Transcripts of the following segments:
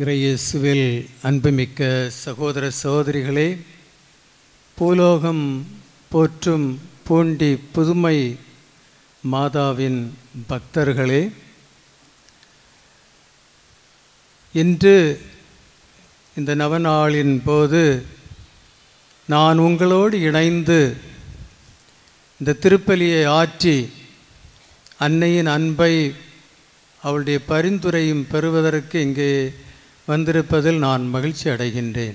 இறையேசுவில் அன்புமிக்க சகோதர சகோதரிகளே பூலோகம் போற்றும் பூண்டி புதுமை மாதாவின் பக்தர்களே இன்று இந்த நவநாளின் போது நான் உங்களோடு இணைந்து இந்த திருப்பலியை ஆற்றி அன்னையின் அன்பை அவளுடைய பரிந்துரையும் பெறுவதற்கு இங்கே வந்திருப்பதில் நான் மகிழ்ச்சி அடைகின்றேன்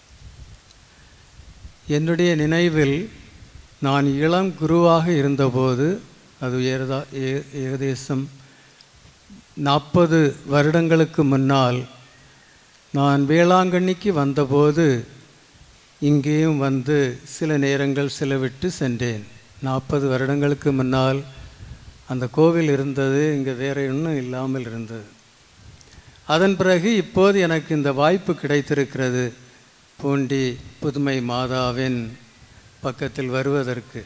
என்னுடைய நினைவில் நான் இளம் குருவாக இருந்தபோது அது ஏறதா ஏ- ஏகதேசம் நாற்பது வருடங்களுக்கு முன்னால் நான் வேளாங்கண்ணிக்கு வந்தபோது இங்கேயும் வந்து சில நேரங்கள் செலவிட்டு சென்றேன் நாற்பது வருடங்களுக்கு முன்னால் அந்த கோவில் இருந்தது இங்கே வேற ஒன்றும் இல்லாமல் இருந்தது அதன் பிறகு இப்போது எனக்கு இந்த வாய்ப்பு கிடைத்திருக்கிறது பூண்டி புதுமை மாதாவின் பக்கத்தில் வருவதற்கு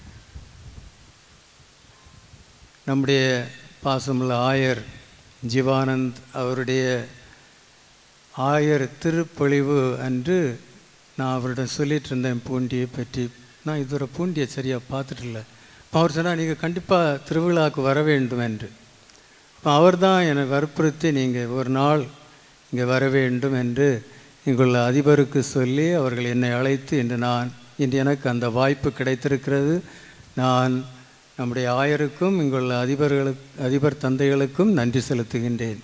நம்முடைய பாசமுள்ள ஆயர் ஜீவானந்த் அவருடைய ஆயர் திருப்பொழிவு அன்று நான் அவரிடம் சொல்லிட்டு இருந்தேன் பூண்டியை பற்றி நான் இதுவரை பூண்டியை சரியாக பார்த்துட்டு இல்லை அப்போ அவர் சொன்னால் நீங்கள் கண்டிப்பாக திருவிழாவுக்கு வர வேண்டும் என்று அப்போ அவர் தான் என்னை வற்புறுத்தி நீங்கள் ஒரு நாள் இங்கே வர வேண்டும் என்று இங்குள்ள அதிபருக்கு சொல்லி அவர்கள் என்னை அழைத்து இன்று நான் இன்று எனக்கு அந்த வாய்ப்பு கிடைத்திருக்கிறது நான் நம்முடைய ஆயருக்கும் இங்குள்ள அதிபர்களுக்கு அதிபர் தந்தைகளுக்கும் நன்றி செலுத்துகின்றேன்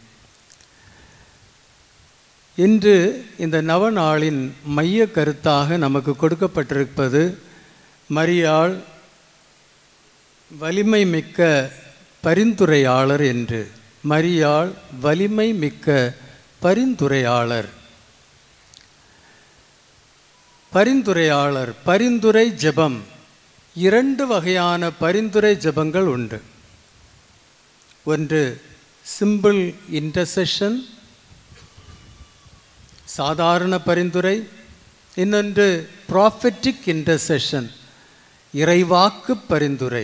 இன்று இந்த நவநாளின் மைய கருத்தாக நமக்கு கொடுக்கப்பட்டிருப்பது மரியாள் வலிமை மிக்க பரிந்துரையாளர் என்று மரியாள் வலிமை மிக்க பரிந்துரையாளர் பரிந்துரையாளர் பரிந்துரை ஜெபம் இரண்டு வகையான பரிந்துரை ஜெபங்கள் உண்டு ஒன்று சிம்பிள் இன்டர்செஷன் சாதாரண பரிந்துரை இன்னொன்று ப்ராஃபெட்டிக் இன்டர்செஷன் இறைவாக்கு பரிந்துரை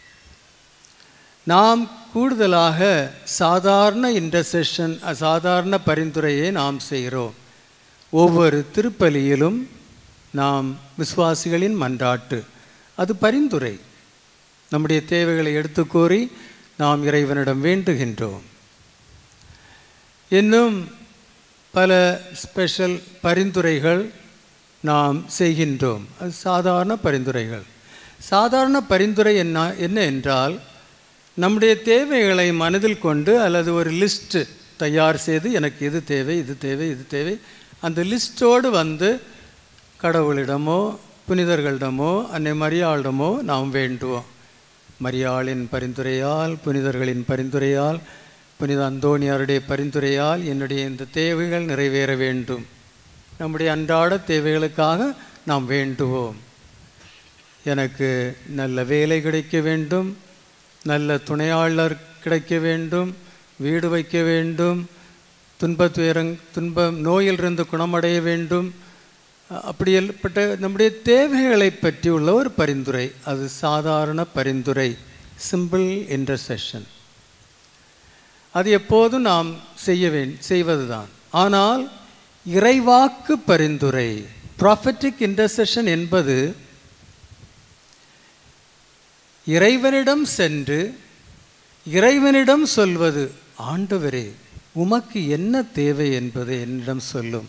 நாம் கூடுதலாக சாதாரண இன்டர்செஷன் சாதாரண பரிந்துரையை நாம் செய்கிறோம் ஒவ்வொரு திருப்பலியிலும் நாம் விசுவாசிகளின் மன்றாட்டு அது பரிந்துரை நம்முடைய தேவைகளை எடுத்து கூறி நாம் இறைவனிடம் வேண்டுகின்றோம் இன்னும் பல ஸ்பெஷல் பரிந்துரைகள் நாம் செய்கின்றோம் அது சாதாரண பரிந்துரைகள் சாதாரண பரிந்துரை என்ன என்ன என்றால் நம்முடைய தேவைகளை மனதில் கொண்டு அல்லது ஒரு லிஸ்ட்டு தயார் செய்து எனக்கு இது தேவை இது தேவை இது தேவை அந்த லிஸ்ட்டோடு வந்து கடவுளிடமோ புனிதர்களிடமோ அன்னை மரியாளிடமோ நாம் வேண்டுவோம் மரியாளின் பரிந்துரையால் புனிதர்களின் பரிந்துரையால் புனித அந்தோணியாருடைய பரிந்துரையால் என்னுடைய இந்த தேவைகள் நிறைவேற வேண்டும் நம்முடைய அன்றாட தேவைகளுக்காக நாம் வேண்டுவோம் எனக்கு நல்ல வேலை கிடைக்க வேண்டும் நல்ல துணையாளர் கிடைக்க வேண்டும் வீடு வைக்க வேண்டும் துன்பத் துயரங் துன்பம் நோயிலிருந்து குணமடைய வேண்டும் அப்படிப்பட்ட நம்முடைய தேவைகளை பற்றி உள்ள ஒரு பரிந்துரை அது சாதாரண பரிந்துரை சிம்பிள் இன்டர்செஷன் அது எப்போதும் நாம் செய்ய வே செய்வதுதான் ஆனால் இறைவாக்கு பரிந்துரை ப்ராஃபட்டிக் இன்டர்செஷன் என்பது இறைவனிடம் சென்று இறைவனிடம் சொல்வது ஆண்டவரே உமக்கு என்ன தேவை என்பதை என்னிடம் சொல்லும்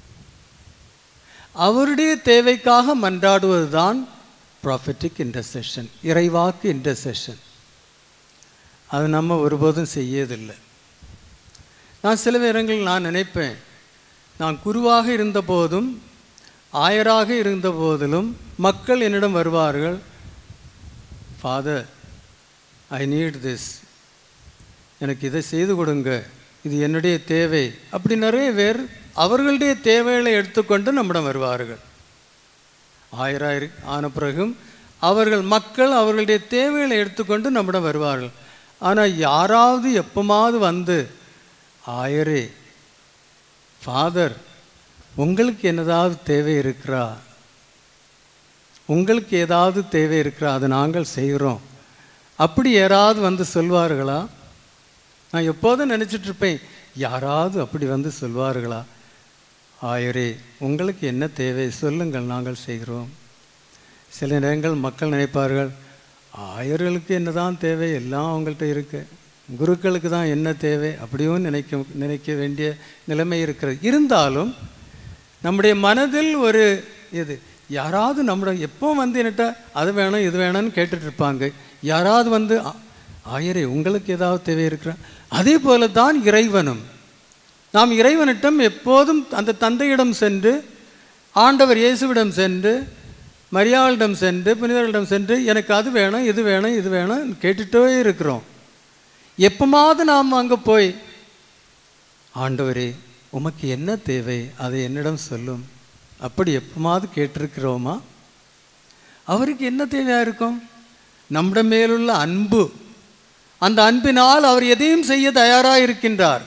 அவருடைய தேவைக்காக மன்றாடுவதுதான் ப்ராஃபட்டிக் இன்டர்செஷன் இறைவாக்கு இன்டர்செஷன் அது நம்ம ஒருபோதும் செய்யதில்லை நான் சில நேரங்களில் நான் நினைப்பேன் நான் குருவாக இருந்த போதும் ஆயராக இருந்த போதிலும் மக்கள் என்னிடம் வருவார்கள் ஃபாதர் ஐ நீட் திஸ் எனக்கு இதை செய்து கொடுங்க இது என்னுடைய தேவை அப்படி நிறைய பேர் அவர்களுடைய தேவைகளை எடுத்துக்கொண்டு நம்மிடம் வருவார்கள் ஆயிரம் ஆன பிறகும் அவர்கள் மக்கள் அவர்களுடைய தேவைகளை எடுத்துக்கொண்டு நம்மிடம் வருவார்கள் ஆனால் யாராவது எப்பமாவது வந்து ஆயரே ஃபாதர் உங்களுக்கு என்னதாவது தேவை இருக்கிறா உங்களுக்கு ஏதாவது தேவை இருக்கிறா அதை நாங்கள் செய்கிறோம் அப்படி யாராவது வந்து சொல்வார்களா நான் எப்போதும் நினச்சிட்டு இருப்பேன் யாராவது அப்படி வந்து சொல்வார்களா ஆயரே உங்களுக்கு என்ன தேவை சொல்லுங்கள் நாங்கள் செய்கிறோம் சில நேரங்கள் மக்கள் நினைப்பார்கள் ஆயர்களுக்கு என்னதான் தேவை எல்லாம் அவங்கள்ட்ட இருக்கு குருக்களுக்கு தான் என்ன தேவை அப்படியும் நினைக்க நினைக்க வேண்டிய நிலைமை இருக்கிறது இருந்தாலும் நம்முடைய மனதில் ஒரு இது யாராவது நம்முடைய எப்போ வந்து என்கிட்ட அது வேணும் இது வேணும்னு கேட்டுட்டு இருப்பாங்க யாராவது வந்து "ஆ- ஆயரே உங்களுக்கு ஏதாவது தேவை இருக்கிற அதே போல தான் இறைவனும் நாம் இறைவனிடம் எப்போதும் அந்த தந்தையிடம் சென்று ஆண்டவர் இயேசுவிடம் சென்று மரியாளிடம் சென்று புனிதர்களிடம் சென்று எனக்கு அது வேணும் இது வேணும் இது வேணும் கேட்டுட்டே இருக்கிறோம் எப்பமாவது நாம் அங்கே போய் ஆண்டவரே உமக்கு என்ன தேவை அதை என்னிடம் சொல்லும் அப்படி எப்பமாவது கேட்டிருக்கிறோமா அவருக்கு என்ன தேவையாக இருக்கும் நம்முடைய மேலுள்ள அன்பு அந்த அன்பினால் அவர் எதையும் செய்ய தயாராக இருக்கின்றார்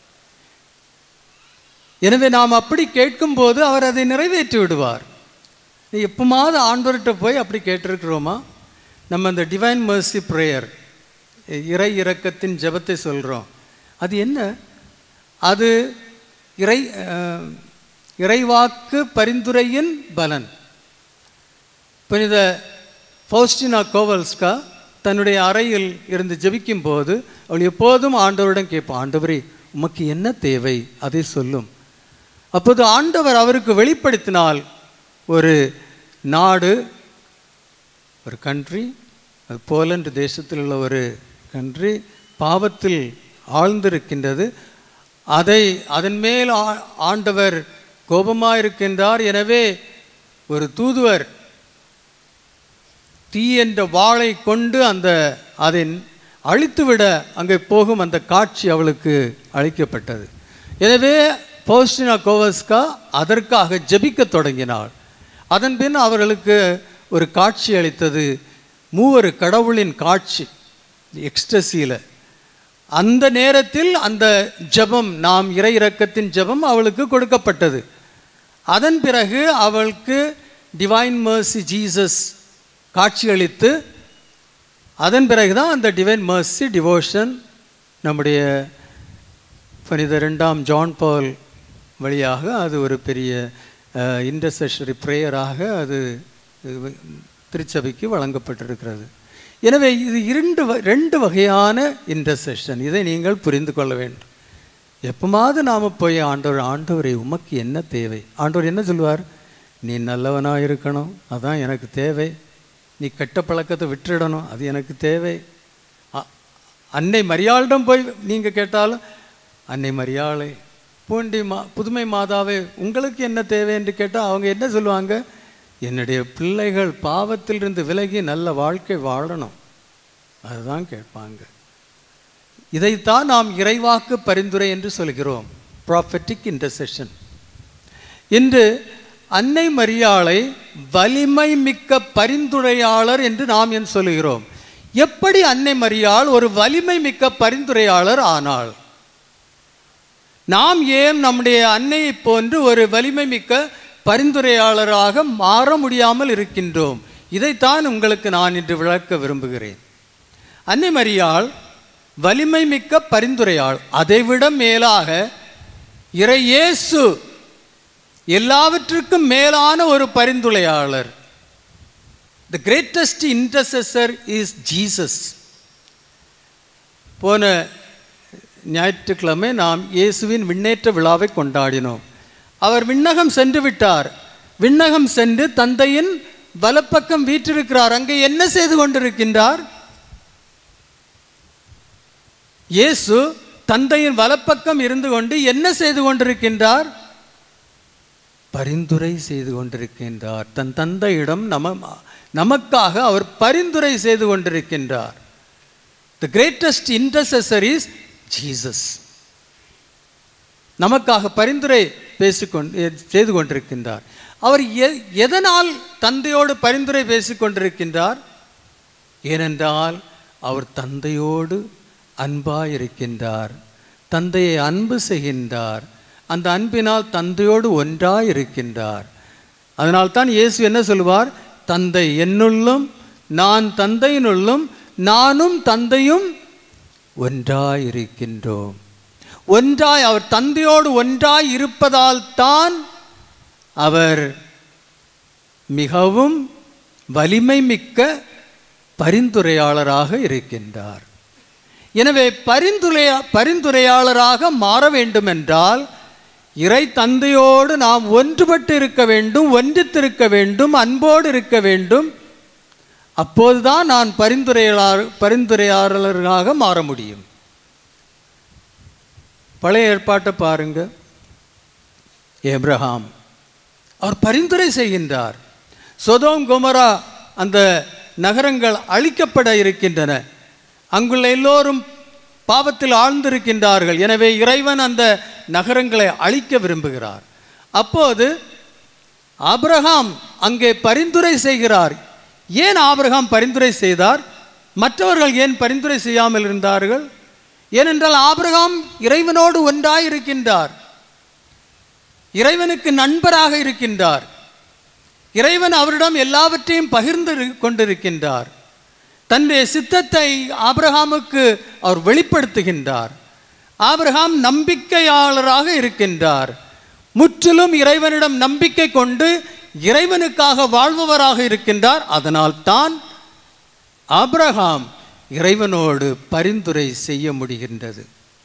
எனவே நாம் அப்படி கேட்கும்போது அவர் அதை நிறைவேற்றி விடுவார் எப்பமாவது ஆண்டவர்கிட்ட போய் அப்படி கேட்டிருக்கிறோமா நம்ம அந்த டிவைன் mercy ப்ரேயர் இறை இரக்கத்தின் ஜெபத்தை சொல்கிறோம் அது என்ன அது இறை அஹ், இறைவாக்கு பரிந்துரையின் பலன் புனித ஃபௌஸ்டினா கோவல்ஸ்கா தன்னுடைய அறையில் இருந்து ஜெபிக்கும் போது அவள் எப்போதும் ஆண்டவரிடம் கேட்பான் ஆண்டவரே உமக்கு என்ன தேவை அதை சொல்லும் அப்போது ஆண்டவர் அவருக்கு வெளிப்படுத்தினால் ஒரு நாடு ஒரு கண்ட்ரி அது போலந்து தேசத்தில் உள்ள ஒரு கண்ட்ரி பாவத்தில் ஆழ்ந்திருக்கின்றது அதை அதன் மேல் ஆ- ஆண்டவர் கோபமாக இருக்கின்றார் எனவே ஒரு தூதுவர் தீ என்ற வாளை கொண்டு அந்த அதை அழித்துவிட அங்கே போகும் அந்த காட்சி அவளுக்கு அளிக்கப்பட்டது எனவே பௌஸ்டினா கோவஸ்கா அதற்காக ஜெபிக்கத் தொடங்கினாள் அதன் பின் அவர்களுக்கு ஒரு காட்சி அளித்தது மூவர் கடவுளின் காட்சி எக்ஸ்டசியில் அந்த நேரத்தில் அந்த ஜெபம் நாம் இறை இரக்கத்தின் ஜெபம் அவளுக்கு கொடுக்கப்பட்டது அதன் பிறகு அவளுக்கு டிவைன் mercy ஜீசஸ் காட்சியளித்து அதன் பிறகு தான் அந்த டிவைன் mercy டிவோஷன் நம்முடைய புனித ரெண்டாம் ஜான் பால் வழியாக அது ஒரு பெரிய இன்டர்செஷரி ப்ரேயராக அது அஹ், திருச்சபைக்கு வழங்கப்பட்டிருக்கிறது எனவே இது இரண்டு வ- ரெண்டு வகையான இன்டர்செஷன் இதை நீங்கள் புரிந்து கொள்ள வேண்டும் எப்பமாவது நாம் போய் ஆண்டவர் ஆண்டவரை உமக்கு என்ன தேவை ஆண்டவர் என்ன சொல்வார் நீ நல்லவனாக இருக்கணும் அதான் எனக்கு தேவை நீ கெட்ட பழக்கத்தை விட்டுடணும் அது எனக்கு தேவை அ- அன்னை மரியாளிடம் போய் நீங்கள் கேட்டாலும் அன்னை மரியாளை பூண்டி மா புதுமை மாதாவே உங்களுக்கு என்ன தேவை என்று கேட்டால் அவங்க என்ன சொல்லுவாங்க என்னுடைய பிள்ளைகள் பாவத்திலிருந்து விலகி நல்ல வாழ்க்கை வாழணும் அதுதான் கேட்பாங்க இதைத்தான் நாம் இறைவாக்கு பரிந்துரை என்று சொல்கிறோம் ப்ராஃபட்டிக் இன்டர்செஷன் இன்று அன்னை மரியாளை வலிமை மிக்க பரிந்துரையாளர் என்று நாம் என் சொல்கிறோம் எப்படி அன்னை மரியாள் ஒரு வலிமை மிக்க பரிந்துரையாளர் ஆனாள் நாம் ஏன் நம்முடைய அன்னையை போன்று ஒரு வலிமை மிக்க பரிந்துரையாளராக மாற முடியாமல் இருக்கின்றோம் இதைத்தான் உங்களுக்கு நான் இன்று விளக்க விரும்புகிறேன் அன்னை மரியாள் வலிமை மிக்க பரிந்துரையாள் அதைவிட மேலாக இறை இயேசு எல்லாவற்றுக்கும் மேலான ஒரு பரிந்துரையாளர் the greatest intercessor is Jesus போன ஞாயிற்றுக்கிழமை நாம் இயேசுவின் விண்ணேற்ற விழாவை கொண்டாடினோம் அவர் விண்ணகம் சென்று விட்டார் விண்ணகம் சென்று தந்தையின் வலப்பக்கம் வீற்றிருக்கிறார் அங்கே என்ன செய்து கொண்டிருக்கின்றார் இயேசு தந்தையின் வலப்பக்கம் இருந்து கொண்டு என்ன செய்து கொண்டிருக்கின்றார் பரிந்துரை செய்து கொண்டிருக்கின்றார் தன் தந்தையிடம் நம நமக்காக அவர் பரிந்துரை செய்து கொண்டிருக்கின்றார் the greatest intercessor is Jesus நமக்காக பரிந்துரை பேசிக்கொண்டு செய்து கொண்டிருக்கின்றார் அவர் எ- எதனால் தந்தையோடு பரிந்துரை பேசிக் கொண்டிருக்கின்றார் ஏனென்றால் அவர் தந்தையோடு அன்பாயிருக்கின்றார் தந்தையை அன்பு செய்கின்றார் அந்த அன்பினால் தந்தையோடு ஒன்றாய் இருக்கின்றார் அதனால் தான் இயேசு என்ன சொல்வார் தந்தை என்னுள்ளும் நான் தந்தையினுள்ளும் நானும் தந்தையும் ஒன்றாயிருக்கின்றோம் ஒன்றாய் அவர் தந்தையோடு ஒன்றாய் இருப்பதால் தான் அவர் மிகவும் வலிமை மிக்க பரிந்துரையாளராக இருக்கின்றார் எனவே பரிந்துரையா பரிந்துரையாளராக மாற வேண்டுமென்றால் இறை தந்தையோடு நாம் ஒன்றுபட்டு இருக்க வேண்டும் ஒன்றித்திருக்க வேண்டும் அன்போடு இருக்க வேண்டும் அப்போதுதான் நான் பரிந்துரையாளர் பரிந்துரையாளராக மாற முடியும் பழைய ஏற்பாட்டை பாருங்க ஏப்ரஹாம் அவர் பரிந்துரை செய்கின்றார் சொதோம் குமரா அந்த நகரங்கள் அழிக்கப்பட இருக்கின்றன அங்குள்ள எல்லோரும் பாவத்தில் ஆழ்ந்திருக்கின்றார்கள் எனவே இறைவன் அந்த நகரங்களை அழிக்க விரும்புகிறார் அப்போது ஆபிரகாம் அங்கே பரிந்துரை செய்கிறார் ஏன் ஆபிரகாம் பரிந்துரை செய்தார் மற்றவர்கள் ஏன் பரிந்துரை செய்யாமல் இருந்தார்கள் ஏனென்றால் ஆபிரகாம் இறைவனோடு ஒன்றாய் இருக்கின்றார் இறைவனுக்கு நண்பராக இருக்கின்றார் இறைவன் அவரிடம் எல்லாவற்றையும் பகிர்ந்து இரு- கொண்டிருக்கின்றார் தன்னுடைய சித்தத்தை ஆபிரகாமுக்கு அவர் வெளிப்படுத்துகின்றார் ஆபிரகாம் நம்பிக்கையாளராக இருக்கின்றார் முற்றிலும் இறைவனிடம் நம்பிக்கை கொண்டு இறைவனுக்காக வாழ்பவராக இருக்கின்றார் அதனால் தான் ஆபிரகாம் இறைவனோடு பரிந்துரை செய்ய முடிகின்றது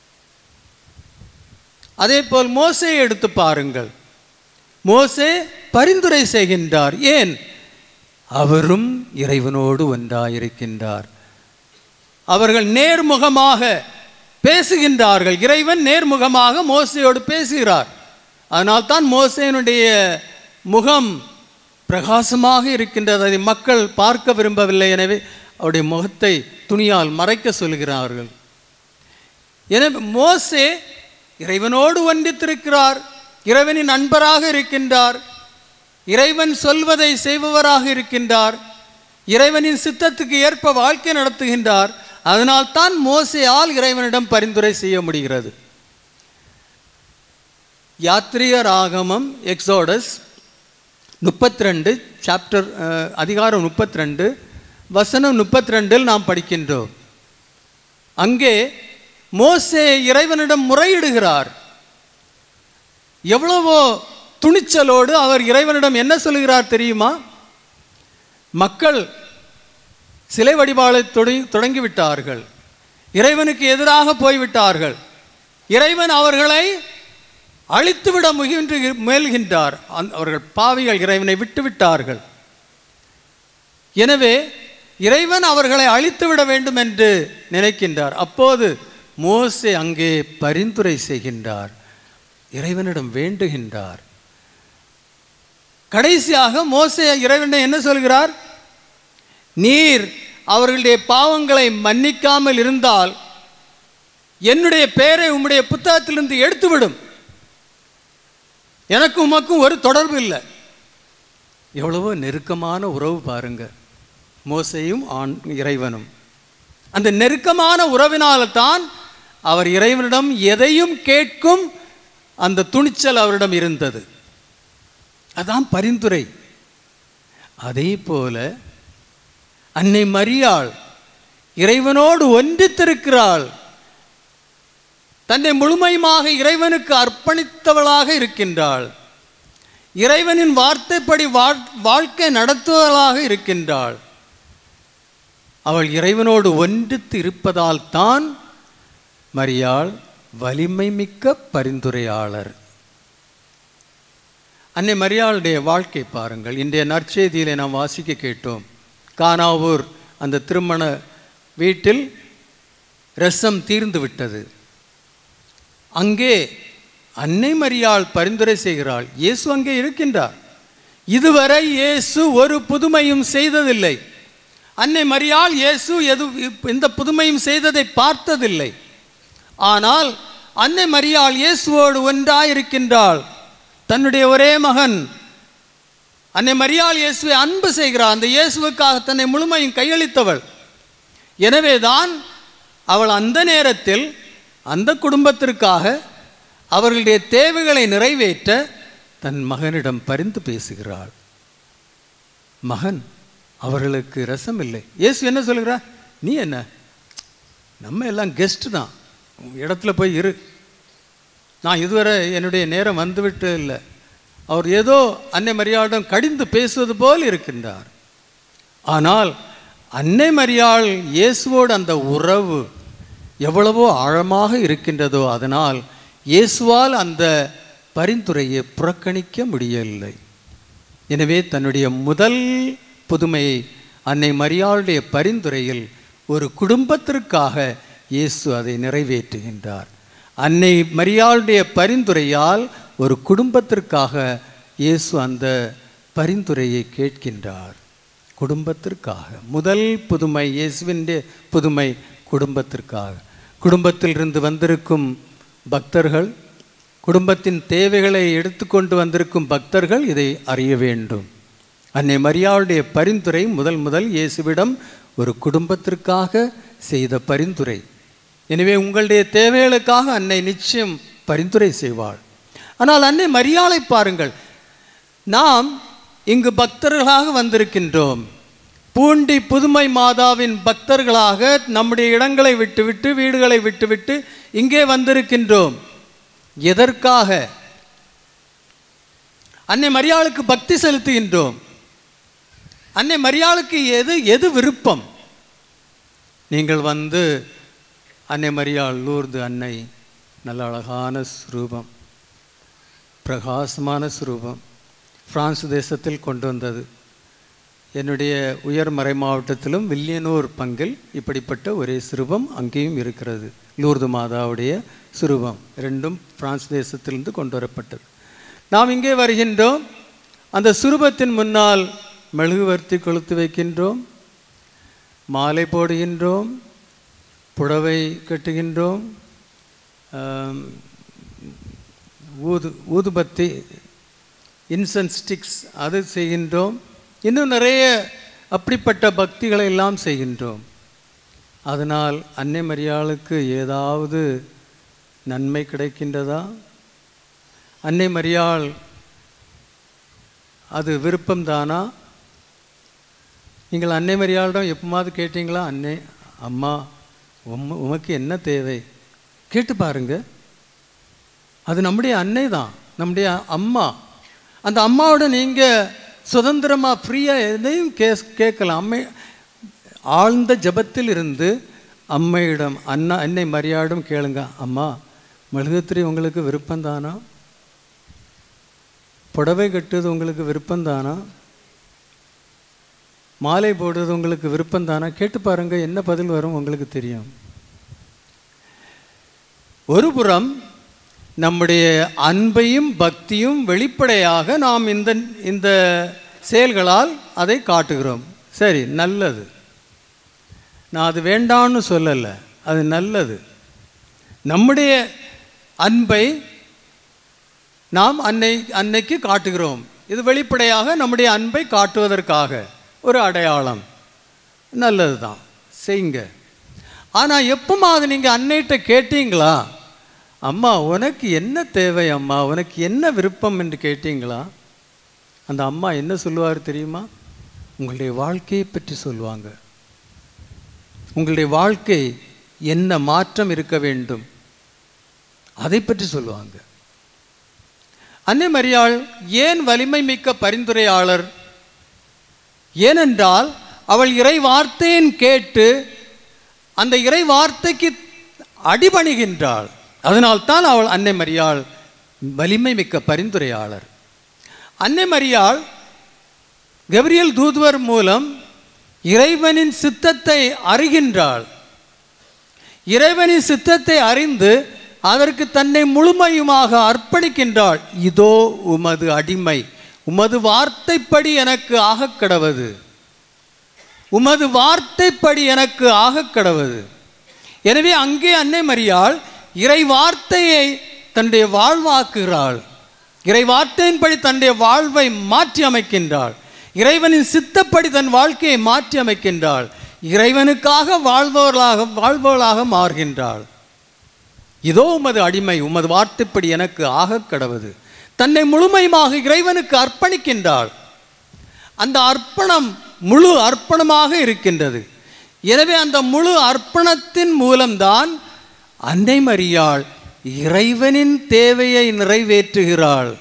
அதேபோல் மோசே எடுத்து பாருங்கள் மோசே பரிந்துரை செய்கின்றார் ஏன் அவரும் இறைவனோடு ஒன்றாயிருக்கின்றார் அவர்கள் நேர்முகமாக பேசுகின்றார்கள் இறைவன் நேர்முகமாக மோசையோடு பேசுகிறார் அதனால் தான் மோசேனுடைய முகம் பிரகாசமாக இருக்கின்றது அதை மக்கள் பார்க்க விரும்பவில்லை எனவே அவருடைய முகத்தை துணியால் மறைக்க சொல்கிறார்கள் எனவே மோசே இறைவனோடு ஒன்றித்திருக்கிறார் இறைவனின் நண்பராக இருக்கின்றார் இறைவன் சொல்வதை செய்பவராக இருக்கின்றார் இறைவனின் சித்தத்துக்கு ஏற்ப வாழ்க்கை நடத்துகின்றார் அதனால் தான் மோசேயால் இறைவனிடம் பரிந்துரை செய்ய முடிகிறது யாத்ரீகர் ஆகமம் எக்ஸோடஸ் முப்பத்தி ரெண்டு சாப்டர் அதிகாரம் முப்பத்தி ரெண்டு வசனம் முப்பத்தி ரெண்டில் நாம் படிக்கின்றோம் அங்கே மோசே இறைவனிடம் முறையிடுகிறார் எவ்வளவோ துணிச்சலோடு அவர் இறைவனிடம் என்ன சொல்கிறார் தெரியுமா மக்கள் சிலை வழிபாடை தொடங்கி தொடங்கிவிட்டார்கள் இறைவனுக்கு எதிராக போய்விட்டார்கள் இறைவன் அவர்களை அழித்துவிட முயன்று முயல்கின்றார் அந்த- அவர்கள் பாவிகள் இறைவனை விட்டு விட்டார்கள் எனவே இறைவன் அவர்களை அழித்துவிட வேண்டும் என்று நினைக்கின்றார் அப்போது மோசே அங்கே பரிந்துரை செய்கின்றார் இறைவனிடம் வேண்டுகின்றார் கடைசியாக மோசே இறைவனிடம் என்ன சொல்கிறார் நீர் அவர்களுடைய பாவங்களை மன்னிக்காமல் இருந்தால் என்னுடைய பெயரை உம்முடைய புத்தகத்திலிருந்து எடுத்துவிடும் எனக்கும் உமக்கும் ஒரு தொடர்பு இல்லை எவ்வளவோ நெருக்கமான உறவு பாருங்க மோசையும் ஆண் இறைவனும் அந்த நெருக்கமான உறவினால்தான் அவர் இறைவனிடம் எதையும் கேட்கும் அந்த துணிச்சல் அவரிடம் இருந்தது அதான் பரிந்துரை அதே போல அன்னை மரியாள் இறைவனோடு ஒன்றித்திருக்கிறாள் தன்னை முழுமையுமாக இறைவனுக்கு அர்ப்பணித்தவளாக இருக்கின்றாள் இறைவனின் வார்த்தைப்படி வாழ்- வாழ்க்கை நடத்துவதாக இருக்கின்றாள் அவள் இறைவனோடு ஒன்றித்து இருப்பதால் தான் மரியாள் வலிமை மிக்க பரிந்துரையாளர் அன்னை மரியாளுடைய வாழ்க்கை பாருங்கள் இன்றைய நற்செய்தியிலே நாம் வாசிக்க கேட்டோம் கானாவூர் அந்த திருமண வீட்டில் ரசம் தீர்ந்து விட்டது அங்கே அன்னை மரியாள் பரிந்துரை செய்கிறாள் இயேசு அங்கே இருக்கின்றார் இதுவரை இயேசு ஒரு புதுமையும் செய்ததில்லை அன்னை மரியாள் இயேசு எது எந்த புதுமையும் செய்ததை பார்த்ததில்லை ஆனால் அன்னை மரியாள் இயேசுவோடு ஒன்றாயிருக்கின்றாள் தன்னுடைய ஒரே மகன் அன்னை மரியாள் இயேசுவை அன்பு செய்கிறார் அந்த இயேசுவுக்காக தன்னை முழுமையும் கையளித்தவள் எனவேதான் அவள் அந்த நேரத்தில் அந்த குடும்பத்திற்காக அவர்களுடைய தேவைகளை நிறைவேற்ற தன் மகனிடம் பரிந்து பேசுகிறாள் மகன் அவர்களுக்கு ரசம் இல்லை இயேசு என்ன சொல்கிறார் நீ என்ன நம்ம எல்லாம் கெஸ்ட் தான் உன் இடத்துல போய் இரு நான் இதுவரை என்னுடைய நேரம் வந்துவிட்டு இல்லை அவர் ஏதோ அன்னை மரியாளிடம் கடிந்து பேசுவது போல் இருக்கின்றார் ஆனால் அன்னை மரியாள் இயேசுவோடு அந்த உறவு எவ்வளவோ ஆழமாக இருக்கின்றதோ அதனால் இயேசுவால் அந்த பரிந்துரையை புறக்கணிக்க முடியவில்லை எனவே தன்னுடைய முதல் புதுமையை அன்னை மரியாளுடைய பரிந்துரையில் ஒரு குடும்பத்திற்காக இயேசு அதை நிறைவேற்றுகின்றார் அன்னை மரியாளுடைய பரிந்துரையால் ஒரு குடும்பத்திற்காக இயேசு அந்த பரிந்துரையை கேட்கின்றார் குடும்பத்திற்காக முதல் புதுமை இயேசுவின் புதுமை குடும்பத்திற்காக குடும்பத்திலிருந்து வந்திருக்கும் பக்தர்கள் குடும்பத்தின் தேவைகளை எடுத்துக்கொண்டு வந்திருக்கும் பக்தர்கள் இதை அறிய வேண்டும் அன்னை மரியாளுடைய பரிந்துரை முதல் முதல் இயேசுவிடம் ஒரு குடும்பத்திற்காக செய்த பரிந்துரை எனவே உங்களுடைய தேவைகளுக்காக அன்னை நிச்சயம் பரிந்துரை செய்வாள் ஆனால் அன்னை மரியாளை பாருங்கள் நாம் இங்கு பக்தர்களாக வந்திருக்கின்றோம் பூண்டி புதுமை மாதாவின் பக்தர்களாக நம்முடைய இடங்களை விட்டுவிட்டு வீடுகளை விட்டுவிட்டு இங்கே வந்திருக்கின்றோம் எதற்காக அன்னை மரியாளுக்கு பக்தி செலுத்துகின்றோம் அன்னை மரியாளுக்கு எது எது விருப்பம் நீங்கள் வந்து அன்னை மரியாள் லூர்து அன்னை நல்ல அழகான ஸ்ரூபம் பிரகாசமான ஸ்ரூபம் பிரான்ஸ் தேசத்தில் கொண்டு வந்தது என்னுடைய உயர் மறை மாவட்டத்திலும் வில்லியனூர் பங்கில் இப்படிப்பட்ட ஒரே சிறுபம் அங்கேயும் இருக்கிறது லூர்து மாதாவுடைய சிறுபம் ரெண்டும் பிரான்ஸ் தேசத்திலிருந்து கொண்டு வரப்பட்டது நாம் இங்கே வருகின்றோம் அந்த சுரூபத்தின் முன்னால் மெழுகுவர்த்தி கொளுத்து வைக்கின்றோம் மாலை போடுகின்றோம் புடவை கட்டுகின்றோம் ஆம், ஊது ஊதுபத்தி இன்சென்ஸ் ஸ்டிக்ஸ் அது செய்கின்றோம் இன்னும் நிறைய அப்படிப்பட்ட பக்திகளை எல்லாம் செய்கின்றோம் அதனால் அன்னை மரியாளுக்கு ஏதாவது நன்மை கிடைக்கின்றதா அன்னை மரியாள் அது விருப்பம்தானா நீங்கள் அன்னை மரியாளிடம் எப்போமாவது கேட்டீங்களா அன்னை அம்மா உம் உமக்கு என்ன தேவை கேட்டு பாருங்க அது நம்முடைய அன்னை தான் நம்முடைய அம்மா அந்த அம்மாவோட நீங்கள் சுதந்திரமாக ஃப்ரீயாக எதையும் கே கேட்கலாம் அம்மை ஆழ்ந்த ஜபத்தில் இருந்து அம்மையிடம் அண்ணா அன்னை மரியாடும் கேளுங்க அம்மா மெழுகுத்திரி உங்களுக்கு விருப்பம்தானா புடவை கட்டுவது உங்களுக்கு விருப்பம்தானா மாலை போடுறது உங்களுக்கு விருப்பம்தானா கேட்டு பாருங்க என்ன பதில் வரும் உங்களுக்கு தெரியும் ஒரு புறம் நம்முடைய அன்பையும் பக்தியும் வெளிப்படையாக நாம் இந்த இந்த செயல்களால் அதை காட்டுகிறோம் சரி நல்லது நான் அது வேண்டான்னு சொல்லலை அது நல்லது நம்முடைய அன்பை நாம் அன்னை அன்னைக்கு காட்டுகிறோம் இது வெளிப்படையாக நம்முடைய அன்பை காட்டுவதற்காக ஒரு அடையாளம் நல்லது தான் செய்யுங்க ஆனால் எப்போமாவது நீங்கள் அன்னைகிட்ட கேட்டீங்களா அம்மா உனக்கு என்ன தேவை அம்மா உனக்கு என்ன விருப்பம் என்று கேட்டீங்களா அந்த அம்மா என்ன சொல்லுவார் தெரியுமா உங்களுடைய வாழ்க்கையை பற்றி சொல்லுவாங்க உங்களுடைய வாழ்க்கை என்ன மாற்றம் இருக்க வேண்டும் அதை பற்றி சொல்லுவாங்க அன்னை மரியாள் ஏன் வலிமை மிக்க பரிந்துரையாளர் ஏனென்றால் அவள் இறை வார்த்தையின் கேட்டு அந்த இறை வார்த்தைக்கு அடிபணிகின்றாள் அதனால்தான் அவள் அன்னை மரியாள் வலிமை மிக்க பரிந்துரையாளர் அன்னை மரியாள் கபிரியல் தூதுவர் மூலம் இறைவனின் சித்தத்தை அறிகின்றாள் இறைவனின் சித்தத்தை அறிந்து அதற்கு தன்னை முழுமையுமாக அர்ப்பணிக்கின்றாள் இதோ உமது அடிமை உமது வார்த்தைப்படி எனக்கு ஆகக் கடவது உமது வார்த்தைப்படி எனக்கு ஆகக் கடவது எனவே அங்கே அன்னை மரியாள் இறை வார்த்தையை தன்னுடைய வாழ்வாக்குகிறாள் இறை வார்த்தையின்படி தன்னுடைய வாழ்வை மாற்றி அமைக்கின்றாள் இறைவனின் சித்தப்படி தன் வாழ்க்கையை மாற்றி அமைக்கின்றாள் இறைவனுக்காக வாழ்பவர்களாக வாழ்பவளாக மாறுகின்றாள் இதோ உமது அடிமை உமது வார்த்தைப்படி எனக்கு ஆகக் கடவது தன்னை முழுமையுமாக இறைவனுக்கு அர்ப்பணிக்கின்றாள் அந்த அர்ப்பணம் முழு அர்ப்பணமாக இருக்கின்றது எனவே அந்த முழு அர்ப்பணத்தின் மூலம்தான் அன்னை மரியாள் இறைவனின் தேவையை நிறைவேற்றுகிறாள்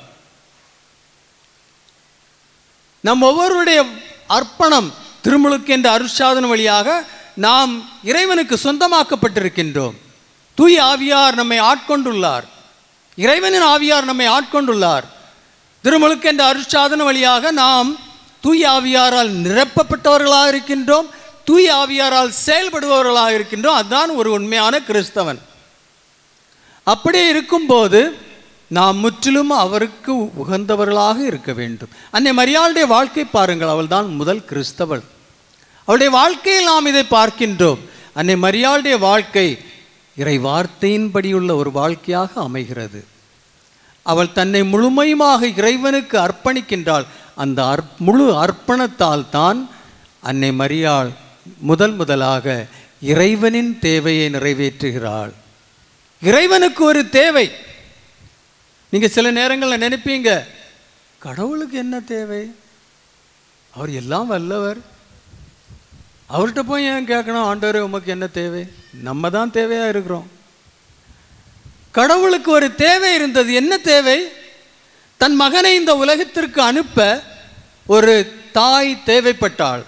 நம் ஒவ்வொருடைய அர்ப்பணம் திருமுழுக்கு என்ற அருட்சாதன வழியாக நாம் இறைவனுக்கு சொந்தமாக்கப்பட்டிருக்கின்றோம் தூய் ஆவியார் நம்மை ஆட்கொண்டுள்ளார் இறைவனின் ஆவியார் நம்மை ஆட்கொண்டுள்ளார் திருமுழுக்கு என்ற அருட்சாதன வழியாக நாம் தூய் ஆவியாரால் நிரப்பப்பட்டவர்களாக இருக்கின்றோம் தூய் ஆவியாரால் செயல்படுபவர்களாக இருக்கின்றோம் அதுதான் ஒரு உண்மையான கிறிஸ்தவன் அப்படியே இருக்கும்போது நாம் முற்றிலும் அவருக்கு உகந்தவர்களாக இருக்க வேண்டும் அன்னை மரியாளுடைய வாழ்க்கை பாருங்கள் அவள்தான் முதல் கிறிஸ்தவள் அவளுடைய வாழ்க்கையில் நாம் இதை பார்க்கின்றோம் அன்னை மரியாளுடைய வாழ்க்கை இறை வார்த்தையின்படியுள்ள ஒரு வாழ்க்கையாக அமைகிறது அவள் தன்னை முழுமையுமாக இறைவனுக்கு அர்ப்பணிக்கின்றாள் அந்த அற் முழு அர்ப்பணத்தால் தான் அன்னை மரியாள் முதல் முதலாக இறைவனின் தேவையை நிறைவேற்றுகிறாள் இறைவனுக்கு ஒரு தேவை நீங்கள் சில நேரங்களில் நினைப்பீங்க கடவுளுக்கு என்ன தேவை அவர் எல்லாம் வல்லவர் அவர்கிட்ட போய் ஏன் கேட்கணும் ஆண்டவரே உமக்கு என்ன தேவை நம்ம தான் தேவையாக இருக்கிறோம் கடவுளுக்கு ஒரு தேவை இருந்தது என்ன தேவை தன் மகனை இந்த உலகத்திற்கு அனுப்ப ஒரு தாய் தேவைப்பட்டாள்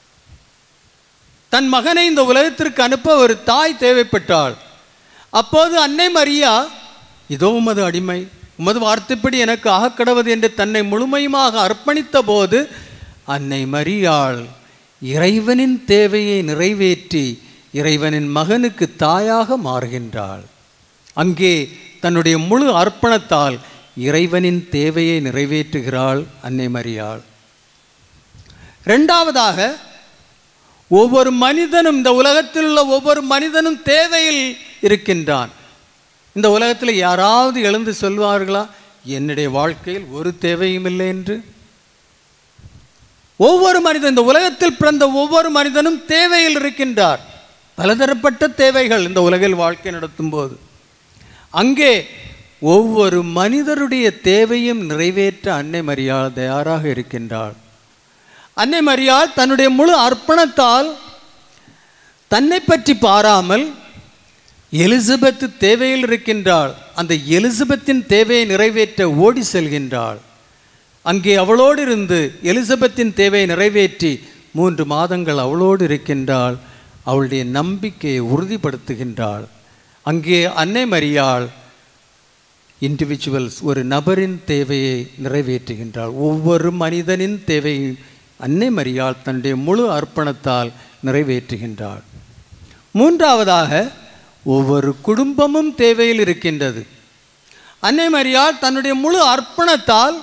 தன் மகனை இந்த உலகத்திற்கு அனுப்ப ஒரு தாய் தேவைப்பட்டாள் அப்போது அன்னை மரியா இதோ உமது அடிமை உமது வார்த்தைப்படி எனக்கு ஆகக்கடவது என்று தன்னை முழுமையுமாக அர்ப்பணித்த போது அன்னை மரியாள் இறைவனின் தேவையை நிறைவேற்றி இறைவனின் மகனுக்கு தாயாக மாறுகின்றாள் அங்கே தன்னுடைய முழு அர்ப்பணத்தால் இறைவனின் தேவையை நிறைவேற்றுகிறாள் அன்னை மரியாள் ரெண்டாவதாக ஒவ்வொரு மனிதனும் இந்த உலகத்தில் உள்ள ஒவ்வொரு மனிதனும் தேவையில் இருக்கின்றான் இந்த உலகத்தில் யாராவது எழுந்து சொல்வார்களா என்னுடைய வாழ்க்கையில் ஒரு தேவையும் இல்லை என்று ஒவ்வொரு மனிதன் இந்த உலகத்தில் பிறந்த ஒவ்வொரு மனிதனும் தேவையில் இருக்கின்றார் பலதரப்பட்ட தேவைகள் இந்த உலகில் வாழ்க்கை நடத்தும் போது அங்கே ஒவ்வொரு மனிதருடைய தேவையும் நிறைவேற்ற அன்னை மரியாள் தயாராக இருக்கின்றாள் அன்னை மரியாள் தன்னுடைய முழு அர்ப்பணத்தால் தன்னை பற்றி பாராமல் எலிசபெத் தேவையில் இருக்கின்றாள் அந்த எலிசபெத்தின் தேவையை நிறைவேற்ற ஓடி செல்கின்றாள் அங்கே அவளோடு இருந்து எலிசபெத்தின் தேவையை நிறைவேற்றி மூன்று மாதங்கள் அவளோடு இருக்கின்றாள் அவளுடைய நம்பிக்கையை உறுதிப்படுத்துகின்றாள் அங்கே அன்னை மரியாள் இண்டிவிஜுவல்ஸ் ஒரு நபரின் தேவையை நிறைவேற்றுகின்றாள் ஒவ்வொரு மனிதனின் தேவையை அன்னை மரியாள் தன்னுடைய முழு அர்ப்பணத்தால் நிறைவேற்றுகின்றாள் மூன்றாவதாக ஒவ்வொரு குடும்பமும் தேவையில் இருக்கின்றது அன்னை மரியாள் தன்னுடைய முழு அர்ப்பணத்தால்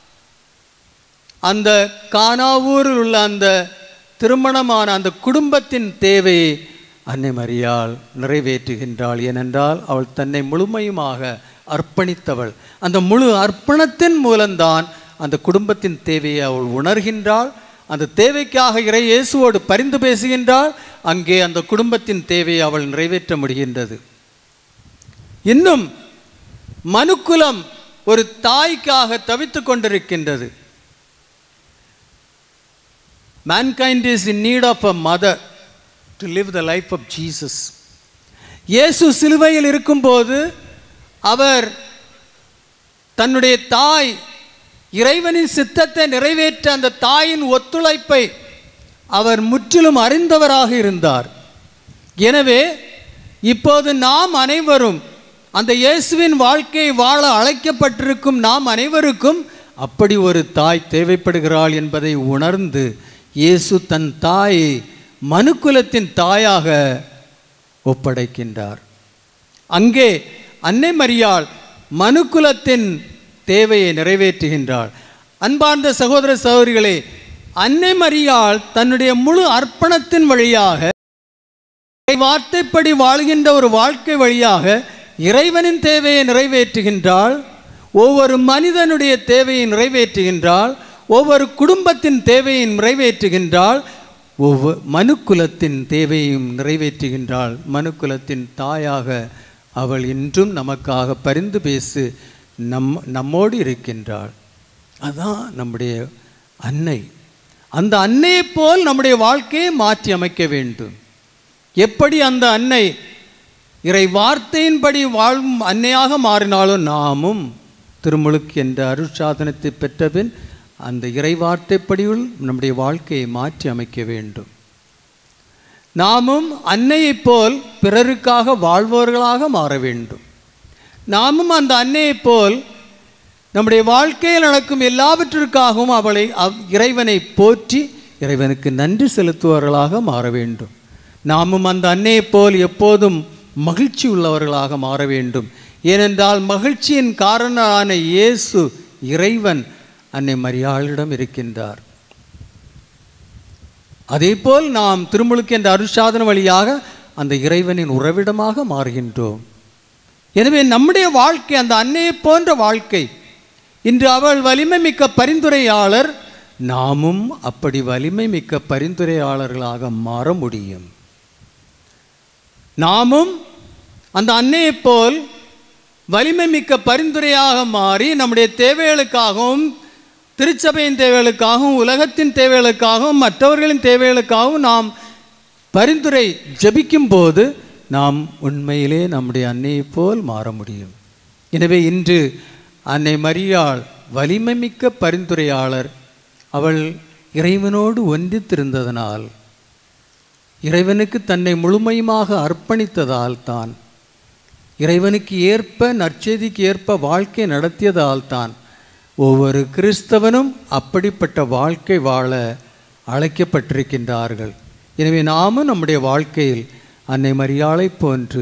அந்த கானாவூரில் உள்ள அந்த திருமணமான அந்த குடும்பத்தின் தேவையை அன்னை மரியாள் நிறைவேற்றுகின்றாள் ஏனென்றால் அவள் தன்னை முழுமையுமாக அர்ப்பணித்தவள் அந்த முழு அர்ப்பணத்தின் மூலம்தான் அந்த குடும்பத்தின் தேவையை அவள் உணர்கின்றாள் அந்த தேவைக்காக இறை இயேசுவோடு பரிந்து பேசுகின்றாள் அங்கே அந்த குடும்பத்தின் தேவையை அவள் நிறைவேற்ற முடிகின்றது இன்னும் மனுக்குலம் ஒரு தாய்க்காக தவித்து கொண்டிருக்கின்றது mankind is in need of a mother to live the life of Jesus. இயேசு சிலுவையில் இருக்கும்போது அவர் தன்னுடைய தாய் இறைவனின் சித்தத்தை நிறைவேற்ற அந்த தாயின் ஒத்துழைப்பை அவர் முற்றிலும் அறிந்தவராக இருந்தார் எனவே இப்போது நாம் அனைவரும் அந்த இயேசுவின் வாழ்க்கையை வாழ அழைக்கப்பட்டிருக்கும் நாம் அனைவருக்கும் அப்படி ஒரு தாய் தேவைப்படுகிறாள் என்பதை உணர்ந்து இயேசு தன் தாயை மனுக்குலத்தின் தாயாக ஒப்படைக்கின்றார் அங்கே அன்னை மரியாள் மனுக்குலத்தின் தேவையை நிறைவேற்றுகின்றாள் அன்பார்ந்த சகோதர சகோதரிகளே அன்னை மரியாள் தன்னுடைய முழு அர்ப்பணத்தின் வழியாக வார்த்தைப்படி வாழ்கின்ற ஒரு வாழ்க்கை வழியாக இறைவனின் தேவையை நிறைவேற்றுகின்றாள் ஒவ்வொரு மனிதனுடைய தேவையை நிறைவேற்றுகின்றாள் ஒவ்வொரு குடும்பத்தின் தேவையை நிறைவேற்றுகின்றாள் ஒவ்வொரு மனுக்குலத்தின் தேவையும் நிறைவேற்றுகின்றாள் மனுக்குலத்தின் தாயாக அவள் இன்றும் நமக்காக பரிந்து பேசு நம் நம்மோடு இருக்கின்றாள் அதான் நம்முடைய அன்னை அந்த அன்னையைப் போல் நம்முடைய வாழ்க்கையை மாற்றி அமைக்க வேண்டும் எப்படி அந்த அன்னை இறை வார்த்தையின்படி வாழும் அன்னையாக மாறினாலும் நாமும் திருமுழுக்கு என்ற அருட்சாதனத்தை பெற்றபின் அந்த இறை வார்த்தைப்படியுள் நம்முடைய வாழ்க்கையை மாற்றி அமைக்க வேண்டும் நாமும் அன்னையைப் போல் பிறருக்காக வாழ்பவர்களாக மாற வேண்டும் நாமும் அந்த அன்னையைப் போல் நம்முடைய வாழ்க்கையில் நடக்கும் எல்லாவற்றிற்காகவும் அவளை அவ் இறைவனை போற்றி இறைவனுக்கு நன்றி செலுத்துபவர்களாக மாற வேண்டும் நாமும் அந்த அன்னையைப் போல் எப்போதும் மகிழ்ச்சி உள்ளவர்களாக மாற வேண்டும் ஏனென்றால் மகிழ்ச்சியின் காரணமான இயேசு இறைவன் அன்னை மரியாளிடம் இருக்கின்றார் அதேபோல் நாம் திருமுழுக்கு என்ற அருட்சாதன வழியாக அந்த இறைவனின் உறவிடமாக மாறுகின்றோம் எனவே நம்முடைய வாழ்க்கை அந்த அன்னையை போன்ற வாழ்க்கை இன்று அவள் வலிமை மிக்க பரிந்துரையாளர் நாமும் அப்படி வலிமை மிக்க பரிந்துரையாளர்களாக மாற முடியும் நாமும் அந்த அன்னையைப் போல் வலிமை மிக்க பரிந்துரையாக மாறி நம்முடைய தேவைகளுக்காகவும் திருச்சபையின் தேவைகளுக்காகவும் உலகத்தின் தேவைகளுக்காகவும் மற்றவர்களின் தேவைகளுக்காகவும் நாம் பரிந்துரை ஜபிக்கும் போது நாம் உண்மையிலே நம்முடைய அன்னையைப் போல் மாற முடியும் எனவே இன்று அன்னை மரியாள் வலிமை மிக்க பரிந்துரையாளர் அவள் இறைவனோடு ஒன்றித்திருந்ததனால் இறைவனுக்கு தன்னை முழுமையுமாக அர்ப்பணித்ததால் தான் இறைவனுக்கு ஏற்ப நற்செய்திக்கு ஏற்ப வாழ்க்கை நடத்தியதால் தான் ஒவ்வொரு கிறிஸ்தவனும் அப்படிப்பட்ட வாழ்க்கை வாழ அழைக்கப்பட்டிருக்கின்றார்கள் எனவே நாமும் நம்முடைய வாழ்க்கையில் அன்னை மரியாளை போன்று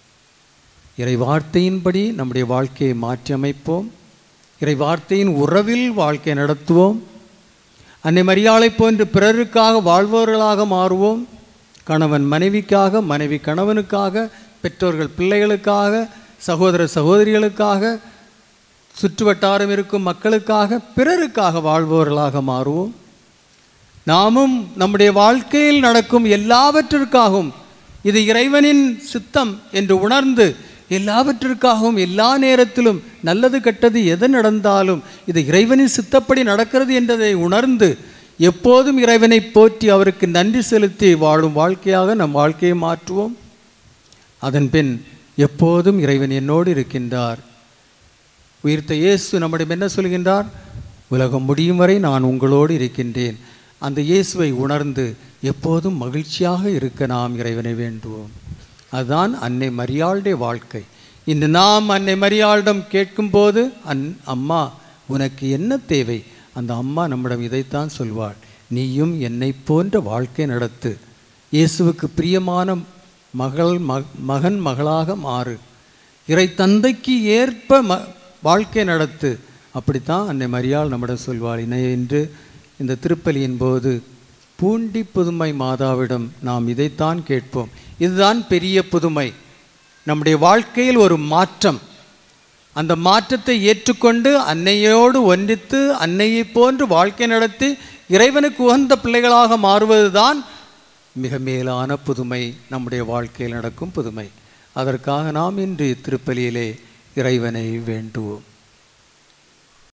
இறை வார்த்தையின்படி நம்முடைய வாழ்க்கையை மாற்றி அமைப்போம் இறை வார்த்தையின் உறவில் வாழ்க்கை நடத்துவோம் அன்னை மரியாளை போன்று பிறருக்காக வாழ்பவர்களாக மாறுவோம் கணவன் மனைவிக்காக மனைவி கணவனுக்காக பெற்றோர்கள் பிள்ளைகளுக்காக சகோதர சகோதரிகளுக்காக சுற்றுவட்டாரம் இருக்கும் மக்களுக்காக பிறருக்காக வாழ்பவர்களாக மாறுவோம் நாமும் நம்முடைய வாழ்க்கையில் நடக்கும் எல்லாவற்றிற்காகவும் இது இறைவனின் சித்தம் என்று உணர்ந்து எல்லாவற்றிற்காகவும் எல்லா நேரத்திலும் நல்லது கெட்டது எது நடந்தாலும் இது இறைவனின் சித்தப்படி நடக்கிறது என்றதை உணர்ந்து எப்போதும் இறைவனை போற்றி அவருக்கு நன்றி செலுத்தி வாழும் வாழ்க்கையாக நம் வாழ்க்கையை மாற்றுவோம் அதன் பின் எப்போதும் இறைவன் என்னோடு இருக்கின்றார் உயிர்த்த இயேசு நம்மிடம் என்ன சொல்கின்றார் உலகம் முடியும் வரை நான் உங்களோடு இருக்கின்றேன் அந்த இயேசுவை உணர்ந்து எப்போதும் மகிழ்ச்சியாக இருக்க நாம் இறைவனை வேண்டுவோம் அதுதான் அன்னை மரியாளுடைய வாழ்க்கை இன்று நாம் அன்னை மரியாளிடம் கேட்கும்போது அன் அம்மா உனக்கு என்ன தேவை அந்த அம்மா நம்மிடம் இதைத்தான் சொல்வாள் நீயும் என்னை போன்ற வாழ்க்கை நடத்து இயேசுவுக்கு பிரியமான மகள் ம- மகன் மகளாக மாறு இறை தந்தைக்கு ஏற்ப ம வாழ்க்கை நடத்து அப்படித்தான் அன்னை மரியாள் நம்மிடம் சொல்வாள் இணைய என்று இந்த திருப்பலியின் போது பூண்டி புதுமை மாதாவிடம் நாம் இதைத்தான் கேட்போம் இதுதான் பெரிய புதுமை நம்முடைய வாழ்க்கையில் ஒரு மாற்றம் அந்த மாற்றத்தை ஏற்றுக்கொண்டு அன்னையோடு ஒன்றித்து அன்னையை போன்று வாழ்க்கை நடத்தி இறைவனுக்கு உகந்த பிள்ளைகளாக மாறுவதுதான் மிக மேலான புதுமை நம்முடைய வாழ்க்கையில் நடக்கும் புதுமை அதற்காக நாம் இன்று திருப்பலியிலே இறைவனை வேண்டுவோம்